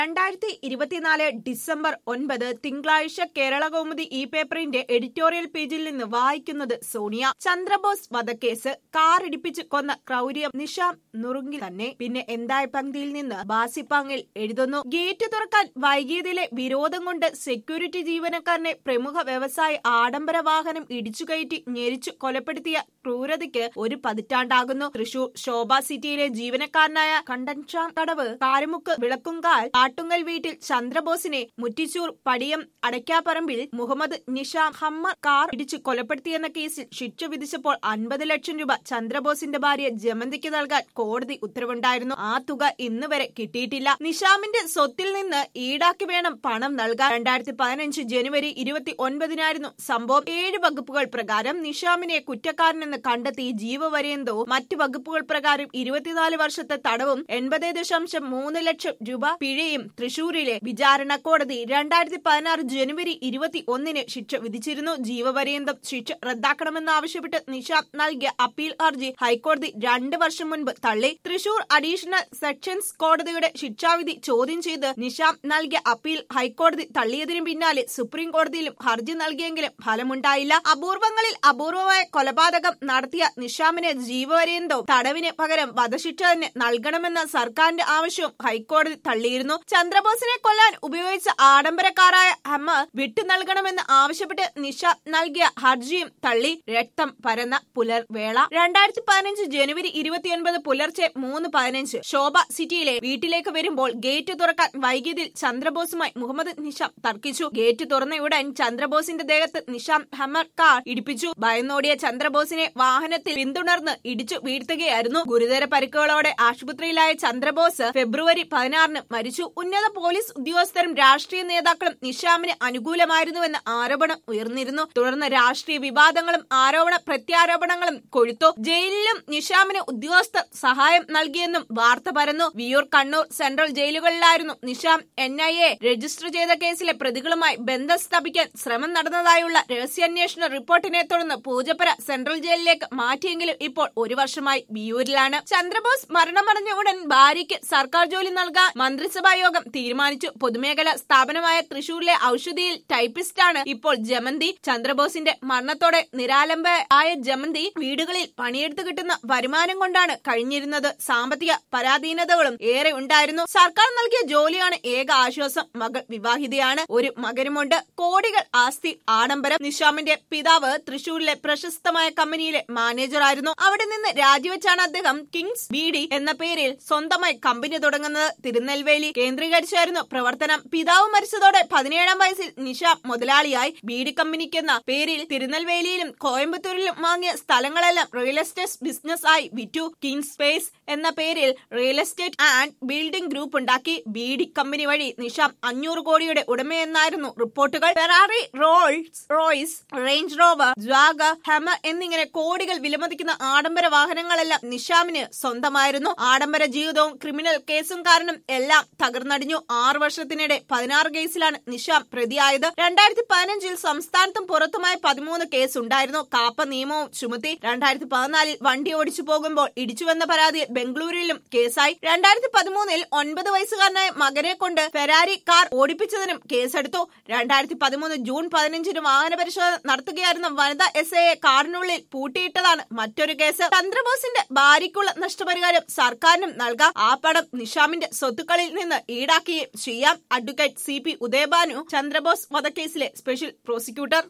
രണ്ടായിരത്തി ഇരുപത്തിനാല് ഡിസംബർ ഒൻപത് തിങ്കളാഴ്ച കേരള കൗമുദി ഈ പേപ്പറിന്റെ എഡിറ്റോറിയൽ പേജിൽ നിന്ന് വായിക്കുന്നത് സോണിയ ചന്ദ്രബോസ് വധക്കേസ് കാർ ഇടിപ്പിച്ച് കൊന്ന ക്രൗര്യം നിഷാം നുറുങ്ങിൽ തന്നെ പിന്നെ എന്തായ പങ്ക്തിയിൽ നിന്ന് ബാസിപ്പാങ്ങിൽ എഴുതുന്നു ഗേറ്റ് തുറക്കാൻ വൈകിയതിലെ വിരോധം കൊണ്ട് സെക്യൂരിറ്റി ജീവനക്കാരനെ പ്രമുഖ വ്യവസായ ആഡംബര വാഹനം ഇടിച്ചുകയറ്റി ഞെരിച്ചു കൊലപ്പെടുത്തിയ ക്രൂരതയ്ക്ക് ഒരു പതിറ്റാണ്ടാകുന്നു തൃശൂർ ശോഭ സിറ്റിയിലെ ജീവനക്കാരനായ കണ്ടൻഷാം കടവ് കാരുമുക്ക് വിളക്കുങ്കാൽ ആട്ടുങ്കൽ വീട്ടിൽ ചന്ദ്രബോസിനെ മുറ്റിച്ചൂർ പടിയം അടയ്ക്കാപ്പറമ്പിൽ മുഹമ്മദ് നിഷാം ഹമ്മർ കാർ ഇടിച്ച് കൊലപ്പെടുത്തിയെന്ന കേസിൽ ശിക്ഷ വിധിച്ചപ്പോൾ അൻപത് ലക്ഷം രൂപ ചന്ദ്രബോസിന്റെ ഭാര്യ ജമന്തിക്ക് നൽകാൻ കോടതി ഉത്തരവുണ്ടായിരുന്നു ആ തുക ഇന്ന് വരെ കിട്ടിയിട്ടില്ല നിഷാമിന്റെ സ്വത്തിൽ നിന്ന് ഈടാക്കി വേണം പണം നൽകാൻ രണ്ടായിരത്തി പതിനഞ്ച് ജനുവരി ഇരുപത്തി ഒൻപതിനായിരുന്നു സംഭവം ഏഴ് വകുപ്പുകൾ പ്രകാരം നിഷാമിനെ കുറ്റക്കാരനെന്ന് കണ്ടെത്തി ജീവപര്യന്തവും മറ്റ് വകുപ്പുകൾ പ്രകാരം ഇരുപത്തിനാല് വർഷത്തെ തടവും എൺപത് ദശാംശം മൂന്ന് ലക്ഷം രൂപ പിഴയും തൃശൂരിലെ വിചാരണ കോടതി രണ്ടായിരത്തി പതിനാറ് ജനുവരി ഇരുപത്തി ഒന്നിന് ശിക്ഷ വിധിച്ചിരുന്നു ജീവപര്യന്തം ശിക്ഷ റദ്ദാക്കണമെന്നാവശ്യപ്പെട്ട് നിഷാം നൽകിയ അപ്പീൽ ഹർജി ഹൈക്കോടതി രണ്ട് വർഷം മുൻപ് തള്ളി തൃശൂർ അഡീഷണൽ സെക്ഷൻസ് കോടതിയുടെ ശിക്ഷാവിധി ചോദ്യം ചെയ്ത് നിഷാം നൽകിയ അപ്പീൽ ഹൈക്കോടതി തള്ളിയതിനു പിന്നാലെ സുപ്രീം കോടതിയിലും ഹർജി നൽകിയെങ്കിലും ഫലമുണ്ടായില്ല അപൂർവങ്ങളിൽ അപൂർവമായ കൊലപാതകം നടത്തിയ നിഷാമിന് ജീവപര്യന്തവും തടവിന് പകരം വധശിക്ഷ തന്നെ നൽകണമെന്ന സർക്കാരിന്റെ ആവശ്യവും ഹൈക്കോടതി തള്ളിയിരുന്നു ചന്ദ്രബോസിനെ കൊല്ലാൻ ഉപയോഗിച്ച ആഡംബരക്കാരായ ഹമ്മർ വിട്ടു നൽകണമെന്ന് ആവശ്യപ്പെട്ട് നിഷ നൽകിയ ഹർജിയും തള്ളി രക്തം പരന്ന പുലർവേള രണ്ടായിരത്തി പതിനഞ്ച് ജനുവരി ഇരുപത്തിയൊൻപത് പുലർച്ചെ മൂന്ന് പതിനഞ്ച് ശോഭ സിറ്റിയിലെ വീട്ടിലേക്ക് വരുമ്പോൾ ഗേറ്റ് തുറക്കാൻ വൈകിയതിൽ ചന്ദ്രബോസുമായി മുഹമ്മദ് നിഷാം തർക്കിച്ചു ഗേറ്റ് തുറന്നയുടൻ ചന്ദ്രബോസിന്റെ ദേഹത്ത് നിഷാം ഹമ്മർ കാർ ഇടിപ്പിച്ചു ഭയന്നോടിയ ചന്ദ്രബോസിനെ വാഹനത്തിൽ പിന്തുടർന്ന് ഇടിച്ചു വീഴ്ത്തുകയായിരുന്നു ഗുരുതര പരിക്കുകളോടെ ആശുപത്രിയിലായ ചന്ദ്രബോസ് ഫെബ്രുവരി പതിനാറിന് മരിച്ചു ഉന്നത പോലീസ് ഉദ്യോഗസ്ഥരും രാഷ്ട്രീയ നേതാക്കളും നിഷാമിന് അനുകൂലമായിരുന്നുവെന്ന ആരോപണം ഉയർന്നിരുന്നു തുടർന്ന് രാഷ്ട്രീയ വിവാദങ്ങളും ആരോപണ പ്രത്യാരോപണങ്ങളും കൊഴുത്തു ജയിലിലും നിഷാമിന് ഉദ്യോഗസ്ഥർ സഹായം നൽകിയെന്നും വാർത്ത പരന്നു വിയൂർ കണ്ണൂർ സെൻട്രൽ ജയിലുകളിലായിരുന്നു Nisham N I A register ചെയ്ത കേസിലെ പ്രതികളുമായി ബന്ധം സ്ഥാപിക്കാൻ ശ്രമം നടന്നതായുള്ള രഹസ്യാന്വേഷണ റിപ്പോർട്ടിനെ തുടർന്ന് പൂജപ്പുര സെൻട്രൽ ജയിലിലേക്ക് മാറ്റിയെങ്കിലും ഇപ്പോൾ ഒരു വർഷമായി വിയൂരിലാണ് ചന്ദ്രബോസ് മരണമടഞ്ഞ ഉടൻ ഭാര്യയ്ക്ക് സർക്കാർ ജോലി നൽകാൻ മന്ത്രിസഭാ യോഗം തീരുമാനിച്ചു പൊതുമേഖലാ സ്ഥാപനമായ തൃശൂരിലെ ഔഷധിയിൽ ടൈപ്പിസ്റ്റാണ് ഇപ്പോൾ ജമന്തി ചന്ദ്രബോസിന്റെ മരണത്തോടെ നിരാലംബ ആയ ജമന്തി വീടുകളിൽ പണിയെടുത്ത് കിട്ടുന്ന വരുമാനം കൊണ്ടാണ് കഴിഞ്ഞിരുന്നത് സാമ്പത്തിക പരാധീനതകളും ഏറെ ഉണ്ടായിരുന്നു സർക്കാർ നൽകിയ ജോലിയാണ് ഏക ആശ്വാസം മകൾ വിവാഹിതയാണ് ഒരു മകനുമുണ്ട് കോടികൾ ആസ്തി ആഡംബരം നിഷാമിന്റെ പിതാവ് തൃശൂരിലെ പ്രശസ്തമായ കമ്പനിയിലെ മാനേജറായിരുന്നു അവിടെ നിന്ന് രാജിവെച്ചാണ് അദ്ദേഹം കിങ്സ് ബീഡി എന്ന പേരിൽ സ്വന്തമായി കമ്പനി തുടങ്ങുന്നത് തിരുനെൽവേലി കേന്ദ്രീകരിച്ചായിരുന്നു പ്രവർത്തനം പിതാവ് മരിച്ചതോടെ പതിനേഴാം വയസ്സിൽ നിഷാം മുതലാളിയായി ബീഡി കമ്പനിക്കെന്ന പേരിൽ തിരുനെൽവേലിയിലും കോയമ്പത്തൂരിലും വാങ്ങിയ സ്ഥലങ്ങളെല്ലാം റിയൽ എസ്റ്റേറ്റ് ബിസിനസ് ആയി വിറ്റു കിങ്സ് സ്പേസ് എന്ന പേരിൽ real estate and building group ഉണ്ടാക്കി ബീഡി കമ്പനി വഴി നിഷാം അഞ്ഞൂറ് കോടിയുടെ ഉടമയെന്നായിരുന്നു റിപ്പോർട്ടുകൾ Ferrari Rolls Royce Range Rover Jaguar Hummer എന്നിങ്ങനെ കോടികൾ വിലമതിക്കുന്ന ആഡംബര വാഹനങ്ങളെല്ലാം നിഷാമിന് സ്വന്തമായിരുന്നു ആഡംബര ജീവിതവും ക്രിമിനൽ കേസും കാരണം എല്ലാം തകർന്നടിഞ്ഞു ആറു വർഷത്തിനിടെ പതിനാറ് കേസിലാണ് നിഷാം പ്രതിയായത് രണ്ടായിരത്തി പതിനഞ്ചിൽ സംസ്ഥാനത്തും പുറത്തുമായി പതിമൂന്ന് കേസ് ഉണ്ടായിരുന്നു കാപ്പ നിയമവും ചുമത്തി രണ്ടായിരത്തി പതിനാലിൽ വണ്ടി ഓടിച്ചു പോകുമ്പോൾ ഇടിച്ചുവെന്ന പരാതിയിൽ ബംഗളൂരുവിലും കേസായി രണ്ടായിരത്തി പതിമൂന്നിൽ ഒൻപത് വയസ്സുകാരനായ മകനെ കൊണ്ട് ഫെരാരി കാർ ഓടിപ്പിച്ചതിനും കേസെടുത്തു രണ്ടായിരത്തി പതിമൂന്ന് ജൂൺ പതിനഞ്ചിന് വാഹന പരിശോധന നടത്തുകയായിരുന്ന വനിതാ എസ് ഐയെ കാറിനുള്ളിൽ പൂട്ടിയിട്ടതാണ് മറ്റൊരു കേസ് ചന്ദ്രബോസിന്റെ ഭാര്യയ്ക്കുള്ള നഷ്ടപരിഹാരം സർക്കാരിനും നൽകാം ആ പണം നിഷാമിന്റെ സ്വത്തുക്കളിൽ നിന്ന് ഈടാക്കുകയും ചെയ്യാം advocate C P Udayabhanu Chandrabose വധക്കേസിലെ സ്പെഷ്യൽ പ്രോസിക്യൂട്ടർ